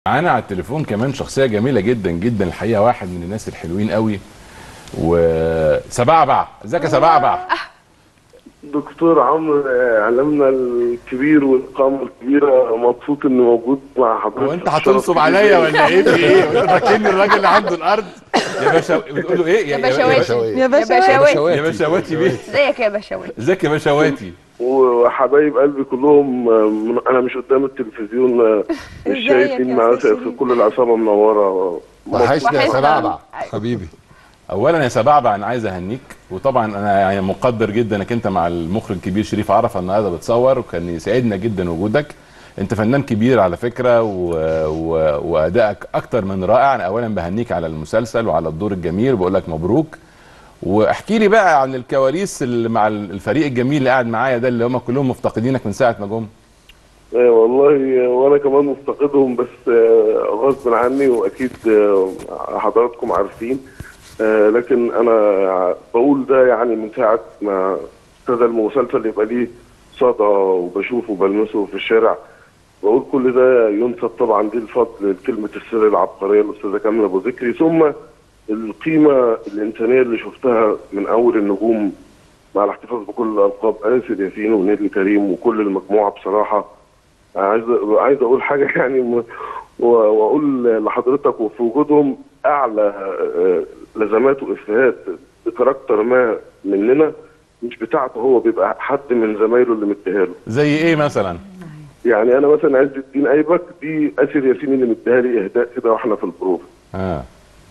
معانا على التليفون كمان شخصيه جميله جدا جدا الحقيقه واحد من الناس الحلوين قوي وسبعبع ازيك يا سبعبع دكتور عمرو آه، اعلامنا الكبير والقامه الكبيره مبسوط اني موجود مع حضرتك هو انت هتنصب عليا ولا ايه في ايه فاكرني الراجل اللي عنده الارض يا باشا بتقول له ايه يا باشواتي يا يا باشواتي باشواتي يا باشواتي بيه ازيك يا باشواتي ازيك يا باشواتي وحبايب قلبي كلهم آه، من- انا مش قدام التلفزيون آه، مش ازيك شايفين يا معايا أستاذ في شريف؟ كل العصابه منوره وحشنا يا وحشنا. سبعبع حبيبي اولا يا سبعبع انا عايز اهنيك وطبعا انا يعني مقدر جدا انك انت مع المخرج الكبير شريف عرفه النهارده بتصور وكان يسعدنا جدا وجودك انت فنان كبير على فكره و... و... وادائك اكتر من رائع انا اولا بهنيك على المسلسل وعلى الدور الجميل وبقول لك مبروك واحكي لي بقى عن الكواليس اللي مع الفريق الجميل اللي قاعد معايا ده اللي هم كلهم مفتقدينك من ساعه ما جم آه، والله آه، وانا كمان مفتقدهم بس آه، غصب عني واكيد آه، حضراتكم عارفين آه، لكن انا بقول ده يعني من ساعه ما ابتدى المسلسل يبقى ليه صدى وبشوفه وبلمسه في الشارع بقول كل ده ينسب طبعا دي الفضل لكلمه السر العبقريه الاستاذه كامله ابو ذكري ثم القيمه الانسانيه اللي شفتها من اول النجوم مع الاحتفاظ بكل الالقاب اسر ياسين ونيلي كريم وكل المجموعه بصراحه عايز عايز اقول حاجه يعني م- و- واقول لحضرتك وفي وجودهم اعلى آه، لزمات وافيهات بكاركتر ما مننا مش بتاعته هو بيبقى حد من زمايله اللي مديها له زي ايه مثلا يعني انا مثلا عز الدين ايبك دي اسر ياسين اللي مديها لي اهداء كده واحنا في البروف اه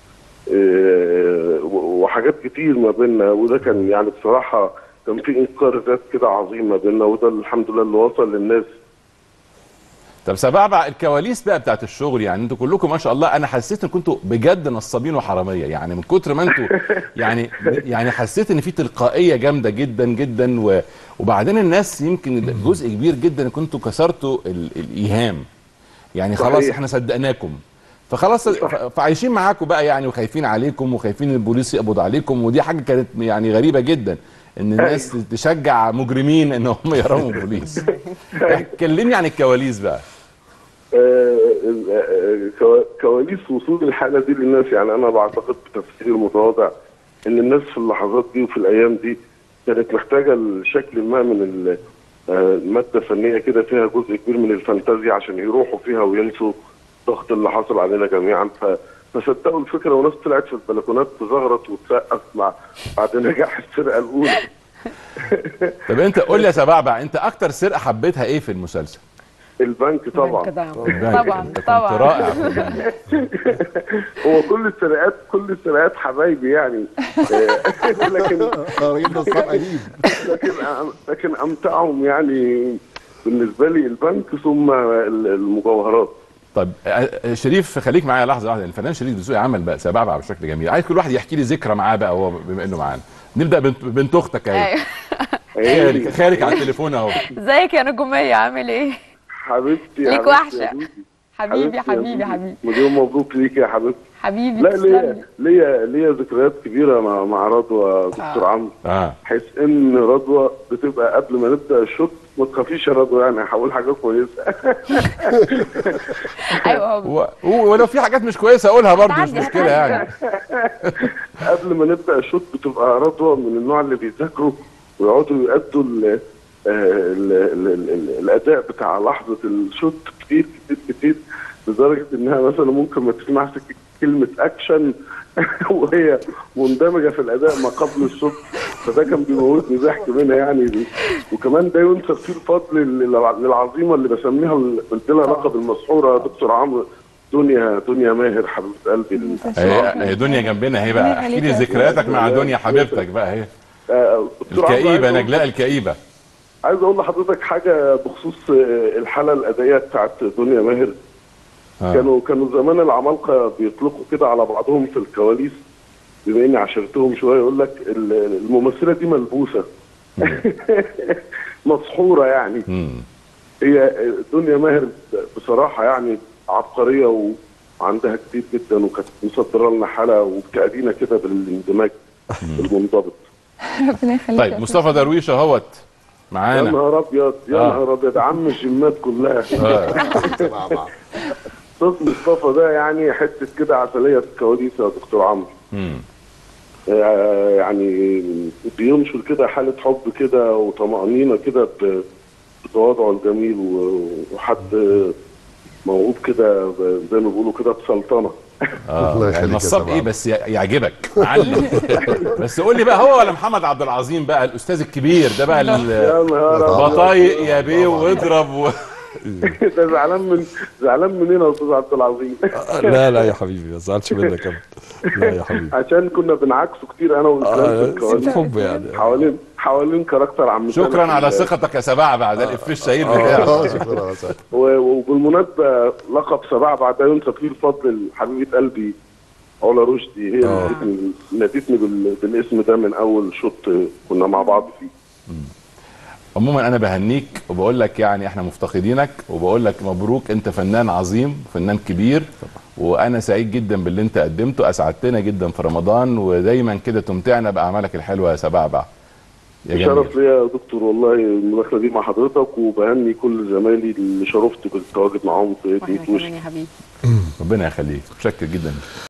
آه، و- وحاجات كتير ما بيننا وده كان يعني بصراحه كان في انكار ذات كده عظيم ما بيننا وده الحمد لله اللي وصل للناس طب سبعبع الكواليس بقى بتاعت الشغل يعني انتوا كلكم ما شاء الله انا حسيت ان كنتوا بجد نصابين وحراميه يعني من كتر ما انتوا يعني يعني حسيت ان في تلقائيه جامده جدا جدا و وبعدين الناس يمكن جزء كبير جدا كنتوا كسرتوا ال الايهام يعني خلاص صحيح. احنا صدقناكم فخلاص ف- فعايشين معاكم بقى يعني وخايفين عليكم وخايفين البوليس يقبض عليكم ودي حاجه كانت يعني غريبه جدا ان الناس تشجع مجرمين ان هم يهربوا من البوليس كلمني عن الكواليس بقى آه، آه، كوا- كواليس وصول الحاله دي للناس يعني انا بعتقد بتفسير متواضع ان الناس في اللحظات دي وفي الايام دي كانت محتاجه لشكل ما من ال- آه، الماده فنيه كده فيها جزء كبير من الفانتازيا عشان يروحوا فيها وينسوا الضغط اللي حصل علينا جميعا ف فصدقوا الفكره وناس طلعت في البلكونات تزغرط وتسقف مع بعد نجاح السرقه الاولى طب انت قول لي يا سبعبع انت اكتر سرقه حبيتها ايه في المسلسل؟ البنك طبعا طبعا انت كنت طبعا رائع في البنك. هو كل السرقات كل السرقات حبايبي يعني آه، لكن راجل نصاب قديم لكن لكن امتعهم يعني بالنسبه لي البنك ثم المجوهرات طب اه، شريف خليك معايا لحظه واحده الفنان شريف دسوقي عمل بقى سبعبع بشكل جميل عايز كل واحد يحكي لي ذكرى معاه بقى هو بما انه معانا نبدا بنت, بنت اختك اهي ايوه خالك خالك على التليفون اهو ازيك يا نجوميه عامل ايه حبيبتي ليك حبيبتي وحشة. يا دودي. حبيبي حبيبتي يا حبيبي دودي. حبيبي مليون مبروك ليك يا حبيبتي حبيبي لا تسلم ليا ليا ليا ذكريات كبيره مع مع رضوى دكتور عمرو اه بحيث ان رضوى بتبقى قبل ما نبدا الشوط ما تخافيش يا رضوى يعني هقول حاجه كويسه ايوه هو و... و- ولو في حاجات مش كويسه اقولها برضه مش هتعدي، مشكله هتعدي. يعني قبل ما نبدا الشوط بتبقى رضوى من النوع اللي بيذاكروا ويقعدوا يأدوا ال ال ال ال ال الاداء بتاع لحظه الشوط كتير كتير كتير لدرجه انها مثلا ممكن ما تسمعش كلمه اكشن وهي مندمجه في الاداء ما قبل الشوط فده كان بيموتني ضحك منها يعني وكمان ده ينسب فيه الفضل لل- للعظيمه اللي بسميها ال- قلت لها لقب المسحوره دكتور عمرو دنيا دنيا ماهر حبيبه قلبي هي هي دنيا جنبنا اهي بقى احكي لي ذكرياتك مع دنيا حبيبتك بقى اهي آه، دكتور عمرو الكئيبه عايز أقول- نجلاء الكئيبه عايز اقول لحضرتك حاجه بخصوص آه، الحاله الادائيه بتاعت دنيا ماهر آه. كانوا كانوا زمان العمالقه بيطلقوا كده على بعضهم في الكواليس بما اني عشرتهم شويه يقول لك ال- الممثله دي ملبوسه مسحوره يعني مم. هي دنيا ماهر بصراحه يعني عبقريه وعندها كتير جدا وكانت مصدره لنا حاله وبتأدينا كده بالاندماج المنضبط ربنا يخليك طيب يا مصطفى درويش اهوت يا معانا نهار ابيض يا آه. نهار ابيض عم الجيمات كلها آه. سبعبع استاذ مصطفى ده يعني حته كده عسليه في الكواليس يا دكتور عمرو مم. آه، يعني بينشر كده حاله حب كده وطمانينه كده ب- بتواضعه الجميل و- وحد موهوب كده ب- زي ما بيقولوا كده بسلطنه اه الله يعني يخليك يا نصاب سبعة. ايه بس ي- يعجبك معلم بس قول لي بقى هو ولا محمد عبد العظيم بقى الاستاذ الكبير ده بقى ال- يا نهار أبيض. بطايق يا بيه واضرب و... ده زعلان من زعلان مننا يا استاذ عبد العظيم لا لا يا حبيبي ما تزعلش منك ابدا لا يا حبيبي عشان كنا بنعكسه كتير انا واسلام في آه، الكواليس حب يعني حوالين حوالين كاركتر عم شكرا سامح على ال- ثقتك يا سبعبع ده الافيه الشهير بتاعك اه شكرا يا سعد. و- وبالمناسبه لقب سبعة بعد ينسب فيه الفضل لحبيبه قلبي علا رشدي هي آه. اللي نادتني- نادتني بال- بالاسم ده من اول شوط كنا مع بعض فيه عموما انا بهنيك وبقول لك يعني احنا مفتقدينك وبقول لك مبروك انت فنان عظيم فنان كبير وانا سعيد جدا باللي انت قدمته اسعدتنا جدا في رمضان ودايما كده تمتعنا باعمالك الحلوه يا سبعبع يا جميل شرف ليا يا دكتور والله المداخله دي مع حضرتك وبهني كل زمايلي اللي شرفت بالتواجد معاهم في واحنا بيت وش كمان يا حبيبي ربنا يخليك متشكر جدا